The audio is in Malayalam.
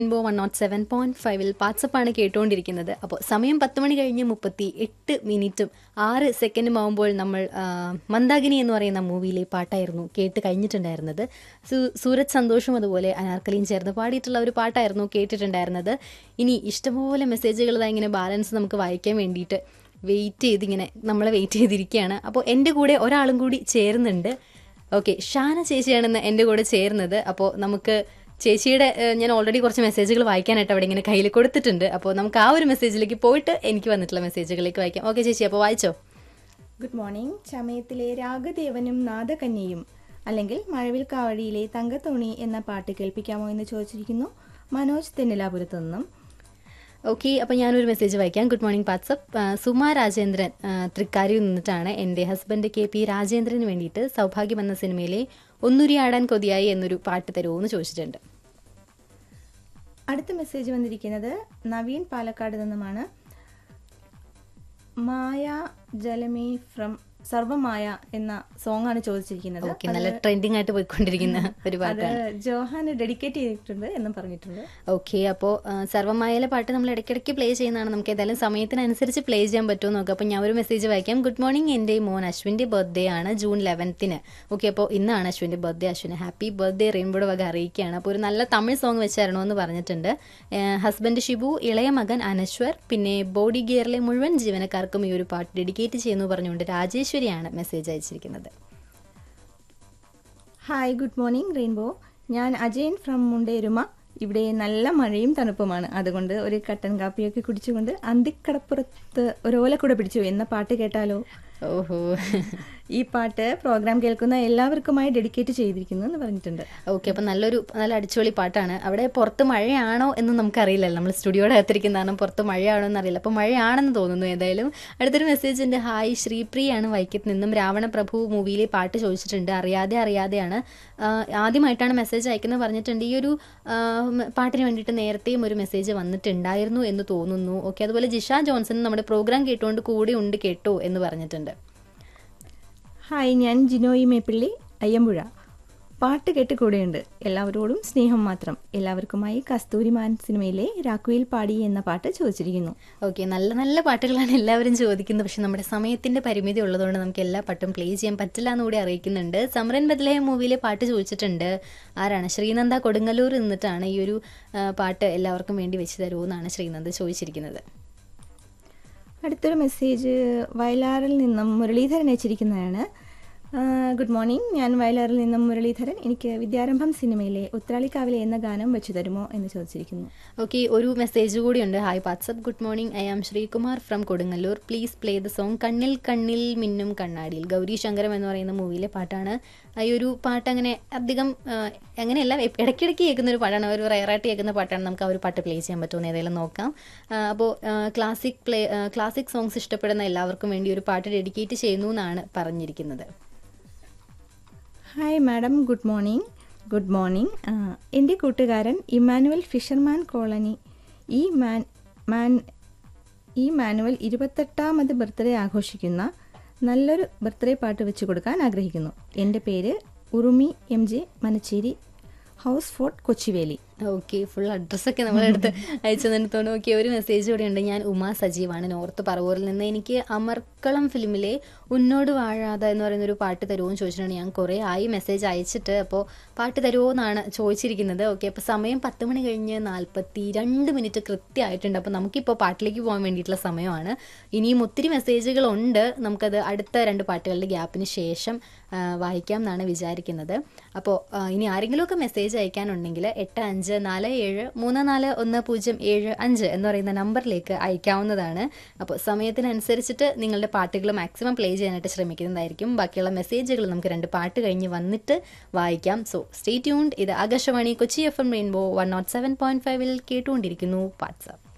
rainbow one not seven point ഫൈവിൽ വാട്സപ്പാണ് കേട്ടുകൊണ്ടിരിക്കുന്നത് അപ്പോൾ സമയം പത്ത് മണി കഴിഞ്ഞ് മുപ്പത്തി എട്ട് മിനിറ്റും ആറ് സെക്കൻഡും ആകുമ്പോൾ നമ്മൾ ആ, മന്ദാകിനി എന്ന് പറയുന്ന മൂവിയിലെ പാട്ടായിരുന്നു കേട്ട് കഴിഞ്ഞിട്ടുണ്ടായിരുന്നത് സു- സൂരജ് സന്തോഷും അതുപോലെ അനാർക്കലിയും ചേർന്ന് പാടിയിട്ടുള്ള ഒരു പാട്ടായിരുന്നു കേട്ടിട്ടുണ്ടായിരുന്നത് ഇനി ഇഷ്ടംപോലെ മെസ്സേജുകൾ ഇതാ ഇങ്ങനെ ബാലൻസ് നമുക്ക് വായിക്കാൻ വേണ്ടിയിട്ട് വെയിറ്റ് ചെയ്തിങ്ങനെ നമ്മളെ വെയിറ്റ് ചെയ്തിരിക്കുകയാണ് അപ്പോൾ എൻ്റെ കൂടെ ഒരാളും കൂടി ചേരുന്നുണ്ട് ഓക്കെ ഷാന ചേച്ചിയാണെന്ന് എൻ്റെ കൂടെ ചേരുന്നത് അപ്പോൾ നമുക്ക് ചേച്ചിയുടെ ഏഹ്, ഞാൻ ഓൾറെഡി കുറച്ച് മെസ്സേജുകൾ വായിക്കാനായിട്ട് അവിടെ ഇങ്ങനെ കയ്യിൽ കൊടുത്തിട്ടുണ്ട് അപ്പോൾ നമുക്ക് ആ ഒരു മെസ്സേജിലേക്ക് പോയിട്ട് എനിക്ക് വന്നിട്ടുള്ള മെസ്സേജുകളിലേക്ക് വായിക്കാം ഓക്കെ ചേച്ചി അപ്പോൾ വായിച്ചോ ഗുഡ് മോർണിംഗ് ചമയത്തിലെ രാഗദേവനും നാദകന്യയും അല്ലെങ്കിൽ മഴവിൽ കാവടിയിലെ തങ്കത്തോണി എന്ന പാട്ട് കേൾപ്പിക്കാമോ എന്ന് ചോദിച്ചിരിക്കുന്നു മനോജ് തെന്നിലാപുരത്തു നിന്നും ഓക്കെ അപ്പോൾ ഞാനൊരു മെസ്സേജ് വായിക്കാം good morning WhatsApp Suma Rajendran ആ, തൃക്കാരിയിൽ നിന്നിട്ടാണ് എൻ്റെ ഹസ്ബൻഡ് കെ പി രാജേന്ദ്രന് വേണ്ടിയിട്ട് സൗഭാഗ്യം എന്ന സിനിമയിലെ ഒന്നുരിയാടാൻ കൊതിയായി എന്നൊരു പാട്ട് തരുമോ എന്ന് ചോദിച്ചിട്ടുണ്ട് അടുത്ത മെസ്സേജ് വന്നിരിക്കുന്നത് നവീൻ പാലക്കാട് നിന്നുമാണ് മായ ജലമേ ഫ്രം സർവമായ എന്ന സോങ് ആണ് ചോദിച്ചിരിക്കുന്നത് ഓക്കെ നല്ല ട്രെൻഡിങ് ആയിട്ട് പോയിക്കൊണ്ടിരിക്കുന്ന ഒരു അത് പാട്ടാണ് ജോഹാന് ഡെഡിക്കേറ്റ് ചെയ്തിട്ടുണ്ട് എന്നും പറഞ്ഞിട്ടുണ്ട് ഓക്കെ അപ്പോൾ സർവമായാലെ പാട്ട് നമ്മൾ ഇടയ്ക്കിടയ്ക്ക് പ്ലേ ചെയ്യുന്നതാണ് നമുക്ക് ഏതായാലും സമയത്തിനനുസരിച്ച് പ്ലേ ചെയ്യാൻ പറ്റുമോ നോക്കാം അപ്പോൾ ഞാൻ ഒരു മെസ്സേജ് വായിക്കാം ഗുഡ് മോർണിംഗ് എൻ്റെ മോൻ അശ്വിൻ്റെ ബർത്ത്ഡേ ആണ് ജൂൺ ലെവൻത്തിന് ഓക്കെ അപ്പോൾ ഇന്നാണ് അശ്വിൻ്റെ ബർത്ത്ഡേ അശ്വിന് ഹാപ്പി ബർത്ത്ഡേ റെയിൻബോയുടെ വക അറിയിക്കുകയാണ് അപ്പോൾ ഒരു നല്ല തമിഴ് സോങ് വെച്ച് തരണമെന്ന് പറഞ്ഞിട്ടുണ്ട് ഹസ്ബൻഡ് ഷിബു ഇളയ മകൻ അനശ്വർ പിന്നെ ബോഡി ഗിയറിലെ മുഴുവൻ ജീവനക്കാർക്കും ഈ ഒരു പാട്ട് ഡെഡിക്കേറ്റ് ചെയ്യുന്നു പറഞ്ഞുകൊണ്ട് രാജേശ്വരിയാണ് മെസ്സേജ് അയച്ചിരിക്കുന്നത് ഹായ് ഗുഡ് മോർണിംഗ് റെയിൻബോ ഞാൻ അജയൻ ഫ്രം മുണ്ടേരുമ ഇവിടെ നല്ല മഴയും തണുപ്പുമാണ് അതുകൊണ്ട് ഒരു കട്ടൻ കാപ്പിയൊക്കെ കുടിച്ചുകൊണ്ട് അന്തിക്കടപ്പുറത്ത് ഒരു ഓലക്കുട പിടിച്ചു എന്ന പാട്ട് കേട്ടാലോ ഓഹോ ഈ പാട്ട് പ്രോഗ്രാം കേൾക്കുന്ന എല്ലാവർക്കുമായി ഡെഡിക്കേറ്റ് ചെയ്തിരിക്കുന്നു എന്ന് പറഞ്ഞിട്ടുണ്ട് ഓക്കെ അപ്പം നല്ലൊരു നല്ല അടിച്ചുപൊളി പാട്ടാണ് അവിടെ പുറത്ത് മഴയാണോ എന്ന് നമുക്കറിയില്ലല്ലോ നമ്മൾ സ്റ്റുഡിയോയുടെ അകത്തിരിക്കുന്ന കാരണം പുറത്ത് മഴയാണോ എന്ന് അറിയില്ല അപ്പോൾ മഴയാണെന്ന് തോന്നുന്നു ഏതായാലും അടുത്തൊരു മെസ്സേജ് ഉണ്ട് ഹായ് ശ്രീപ്രിയാണ് വൈക്കത്ത് നിന്നും രാവണപ്രഭു മൂവിയിലെ പാട്ട് ചോദിച്ചിട്ടുണ്ട് അറിയാതെ അറിയാതെയാണ് ആ, ആദ്യമായിട്ടാണ് മെസ്സേജ് അയക്കുന്നത് പറഞ്ഞിട്ടുണ്ട് ഈ ഒരു ആ, ഉം, പാട്ടിന് വേണ്ടിയിട്ട് നേരത്തെയും ഒരു മെസ്സേജ് വന്നിട്ടുണ്ടായിരുന്നു എന്ന് തോന്നുന്നു ഓക്കെ അതുപോലെ ജിഷ ജോൺസൺ നമ്മുടെ പ്രോഗ്രാം കേട്ടുകൊണ്ട് കൂടെ ഉണ്ട് കേട്ടോ എന്ന് പറഞ്ഞിട്ടുണ്ട് ഹായ് ഞാൻ ജിനോയി മേപ്പിള്ളി അയ്യമ്പുഴ പാട്ട് കേട്ട് കൂടെയുണ്ട് എല്ലാവരോടും സ്നേഹം മാത്രം എല്ലാവർക്കുമായി കസ്തൂരിമാൻ സിനിമയിലെ രാക്കുയിൽ പാടി എന്ന പാട്ട് ചോദിച്ചിരിക്കുന്നു ഓക്കെ നല്ല നല്ല പാട്ടുകളാണ് എല്ലാവരും ചോദിക്കുന്നത് പക്ഷെ നമ്മുടെ സമയത്തിന്റെ പരിമിതി ഉള്ളതുകൊണ്ട് നമുക്ക് എല്ലാ പാട്ടും പ്ലേ ചെയ്യാൻ പറ്റില്ല എന്ന് കൂടി അറിയിക്കുന്നുണ്ട് സമരൻ ബദ്ലഹ മൂവിയിലെ പാട്ട് ചോദിച്ചിട്ടുണ്ട് ആരാണ് ശ്രീനന്ദ കൊടുങ്ങല്ലൂർ നിന്നിട്ടാണ് ഈ ഒരു ആ, പാട്ട് എല്ലാവർക്കും വേണ്ടി വെച്ച് തരുമോ എന്നാണ് ശ്രീനന്ദ ചോദിച്ചിരിക്കുന്നത് അടുത്തൊരു മെസ്സേജ് വയലാറിൽ നിന്നും മുരളീധരൻ അയച്ചിരിക്കുന്നതാണ് ആ, ഗുഡ് മോർണിംഗ് ഞാൻ വയലാറിൽ നിന്നും മുരളീധരൻ എനിക്ക് വിദ്യാരംഭം സിനിമയിലെ ഉത്രാളിക്കാവിലെ എന്ന ഗാനം വെച്ചു തരുമോ എന്ന് ചോദിച്ചിരിക്കുന്നു ഓക്കെ ഒരു മെസ്സേജ് കൂടിയുണ്ട് hi WhatsApp good morning I am Sreekumar from Kodungallur please play the song കണ്ണിൽ കണ്ണിൽ മിന്നും കണ്ണാടിയിൽ ഗൗരി ശങ്കരം എന്ന് പറയുന്ന മൂവിയിലെ പാട്ടാണ് ഈ ഒരു പാട്ട് അങ്ങനെ അധികം ആ, അങ്ങനെയല്ല ഇട- ഇടയ്ക്കിടയ്ക്ക് കേൾക്കുന്ന ഒരു പാട്ടാണ് ഒരു റയറായിട്ട് കേൾക്കുന്ന പാട്ടാണ് നമുക്ക് ആ ഒരു പാട്ട് പ്ലേ ചെയ്യാൻ പറ്റുമെന്ന് ഏതായാലും നോക്കാം അപ്പോൾ ക്ലാസിക് പ്ലേ ക്ലാസിക് സോങ്സ് ഇഷ്ടപ്പെടുന്ന എല്ലാവർക്കും വേണ്ടി ഒരു പാട്ട് ഡെഡിക്കേറ്റ് ചെയ്യുന്നു എന്നാണ് പറഞ്ഞിരിക്കുന്നത് hi madam good morning good morning ആ, എൻ്റെ കൂട്ടുകാരൻ ഇമാനുവൽ ഫിഷർമാൻ കോളനി ഈ മാൻ മാൻ ഈ മാനുവൽ ഇരുപത്തെട്ടാമത് ബർത്ത്ഡേ ആഘോഷിക്കുന്ന നല്ലൊരു ബർത്ത്ഡേ പാട്ട് വെച്ച് കൊടുക്കാൻ ആഗ്രഹിക്കുന്നു എൻ്റെ പേര് Urumi M J Manacheri house fort Kochiveli okay full അഡ്രസ്സൊക്കെ നമ്മളെടുത്ത് അയച്ചു തന്നിട്ടുണ്ട് ഓക്കെ ഒരു മെസ്സേജ് കൂടെ ഉണ്ട് ഞാൻ ഉമാ സജീവാണ് നോർത്ത് പറവൂരിൽ നിന്ന് എനിക്ക് അമർക്കളം ഫിലിമിലെ ഉന്നോട് വാഴാതെ എന്ന് പറയുന്ന ഒരു പാട്ട് തരുമോ എന്ന് ചോദിച്ചിട്ടുണ്ട് ഞാൻ കുറേ ആയി മെസ്സേജ് അയച്ചിട്ട് അപ്പോൾ പാട്ട് തരുമോ എന്നാണ് ചോദിച്ചിരിക്കുന്നത് ഓക്കെ അപ്പോൾ സമയം പത്ത് മണി കഴിഞ്ഞ് നാൽപ്പത്തി രണ്ട് മിനിറ്റ് കൃത്യമായിട്ടുണ്ട് അപ്പോൾ നമുക്കിപ്പോൾ പാട്ടിലേക്ക് പോകാൻ വേണ്ടിയിട്ടുള്ള സമയമാണ് ഇനിയും ഒത്തിരി മെസ്സേജുകളുണ്ട് നമുക്കത് അടുത്ത രണ്ട് പാട്ടുകളുടെ ഗ്യാപ്പിന് ശേഷം ആ, വായിക്കാം എന്നാണ് വിചാരിക്കുന്നത് അപ്പോൾ ആ, ഇനി ആരെങ്കിലുമൊക്കെ മെസ്സേജ് അയക്കാനുണ്ടെങ്കിൽ എട്ട് അഞ്ച് നാല് ഏഴ് മൂന്ന് നാല് ഒന്ന് പൂജ്യം ഏഴ് അഞ്ച് എന്ന് പറയുന്ന നമ്പറിലേക്ക് അയക്കാവുന്നതാണ് അപ്പോൾ സമയത്തിനനുസരിച്ചിട്ട് നിങ്ങളുടെ പാട്ടുകൾ മാക്സിമം പ്ലേ ചെയ്യാനായിട്ട് ശ്രമിക്കുന്നതായിരിക്കും ബാക്കിയുള്ള മെസ്സേജുകൾ നമുക്ക് രണ്ട് പാട്ട് കഴിഞ്ഞ് വന്നിട്ട് വായിക്കാം സോ സ്റ്റേ ട്യൂൺഡ് ഇത് Akashvani Kochi F M rainbow one not seven point ഫൈവിൽ കേട്ടുകൊണ്ടിരിക്കുന്നു വാട്സാപ്പ്